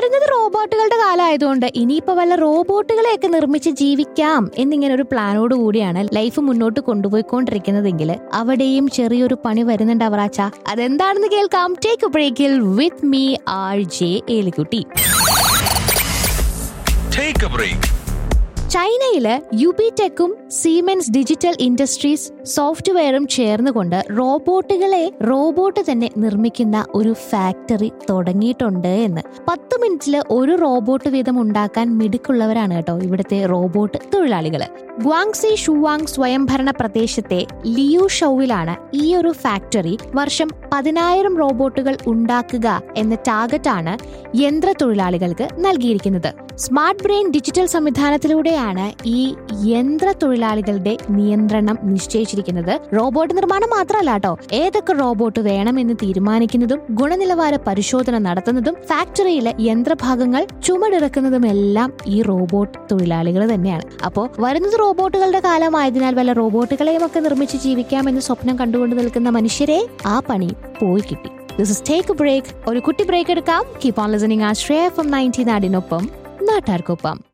വരുന്നത് റോബോട്ടുകളുടെ കാലമായതുകൊണ്ട് ഇനിയിപ്പോ വല്ല റോബോട്ടുകളെയൊക്കെ നിർമ്മിച്ച് ജീവിക്കാം എന്നിങ്ങനെ ഒരു പ്ലാനോട് കൂടിയാണ് ലൈഫ് മുന്നോട്ട് കൊണ്ടുപോയിക്കൊണ്ടിരിക്കുന്നതെങ്കിൽ അവിടെയും ചെറിയൊരു പണി വരുന്നുണ്ട് അവറാച്ച അതെന്താണെന്ന് കേൾക്കാം ടേക്ക് ബ്രേക്കിൽ with me R J Elikutty Take a break. ചൈനയില് യുബിടെക്കും സീമെൻസ് ഡിജിറ്റൽ ഇൻഡസ്ട്രീസ് സോഫ്റ്റ്വെയറും ചേർന്നുകൊണ്ട് റോബോട്ടുകളെ റോബോട്ട് തന്നെ നിർമ്മിക്കുന്ന ഒരു ഫാക്ടറി തുടങ്ങിയിട്ടുണ്ട് എന്ന് പത്ത് മിനിറ്റിൽ ഒരു റോബോട്ട് വീതം ഉണ്ടാക്കാൻ മിടുക്കുള്ളവരാണ് കേട്ടോ ഇവിടുത്തെ റോബോട്ട് തൊഴിലാളികൾ ഗ്വാങ്സി ഷുവാങ് സ്വയംഭരണ പ്രദേശത്തെ ലിയു ഷൌവിലാണ് ഈ ഒരു ഫാക്ടറി വർഷം പതിനായിരം റോബോട്ടുകൾ ഉണ്ടാക്കുക എന്ന ടാർഗറ്റാണ് യന്ത്ര തൊഴിലാളികൾക്ക് നൽകിയിരിക്കുന്നത് സ്മാർട്ട് ബ്രെയിൻ ഡിജിറ്റൽ സംവിധാനത്തിലൂടെയാണ് ഈ യന്ത്ര തൊഴിലാളികളുടെ നിയന്ത്രണം നിശ്ചയിച്ചിരിക്കുന്നത് റോബോട്ട് നിർമ്മാണം മാത്രമല്ല കേട്ടോ ഏതൊക്കെ റോബോട്ട് വേണമെന്ന് തീരുമാനിക്കുന്നതും ഗുണനിലവാര പരിശോധന നടത്തുന്നതും ഫാക്ടറിയിലെ യന്ത്രഭാഗങ്ങൾ ചുമടിറക്കുന്നതും എല്ലാം ഈ റോബോട്ട് തൊഴിലാളികൾ തന്നെയാണ് അപ്പോൾ വരുന്നത് റോബോട്ടുകളുടെ കാലമായതിനാൽ വല്ല റോബോട്ടുകളെയും ഒക്കെ നിർമ്മിച്ച് ജീവിക്കാമെന്ന് സ്വപ്നം കണ്ടുകൊണ്ട് നിൽക്കുന്ന മനുഷ്യരെ ആ പണി പോയി കിട്ടി ദിസ് ഇസ് ടേക്ക് ബ്രേക്ക് ഒരു കുട്ടി ബ്രേക്ക് എടുക്കാം കീപ് ഓൺ ലിസണിംഗ് ആ ശ്രേയ ഫ്രം നയൻറ്റി നാടിനൊപ്പം നാട്ടാർക്കൊപ്പം